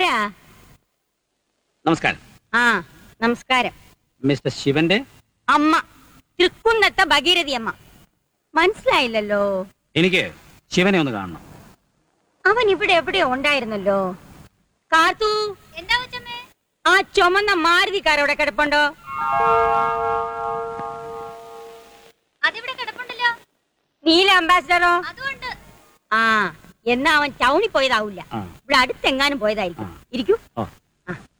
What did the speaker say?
ആരാ നമസ്കാരം ആ നമസ്കാരം മിസ്റ്റർ ശിവന്റെ അമ്മ തൃക്കുന്നത്തെ ഭഗീരഥി അമ്മ മനസ്സിലായില്ലല്ലോ എനിക്ക് ശിവനെ ഒന്ന് കാണണം അവൻ ഇവിടെ എവിടെയോ ഉണ്ടായിരുന്നല്ലോ കാത്തു എന്താ കൊച്ചമ്മേ ആ ചുമന്ന മാരുതിക്കാർ അവിടെ കിടപ്പുണ്ടോ അതിവിടെ കിടപ്പുണ്ടല്ലോ നീല അംബാസിഡറോ അതുകൊണ്ട് ആ എന്നാ അവൻ ടൗണിൽ പോയതാവൂല ആ ഇവിടെ അടുത്തെങ്ങാനും പോയതായിരിക്കും ആ. ഇരിക്കൂ ഓ ആ,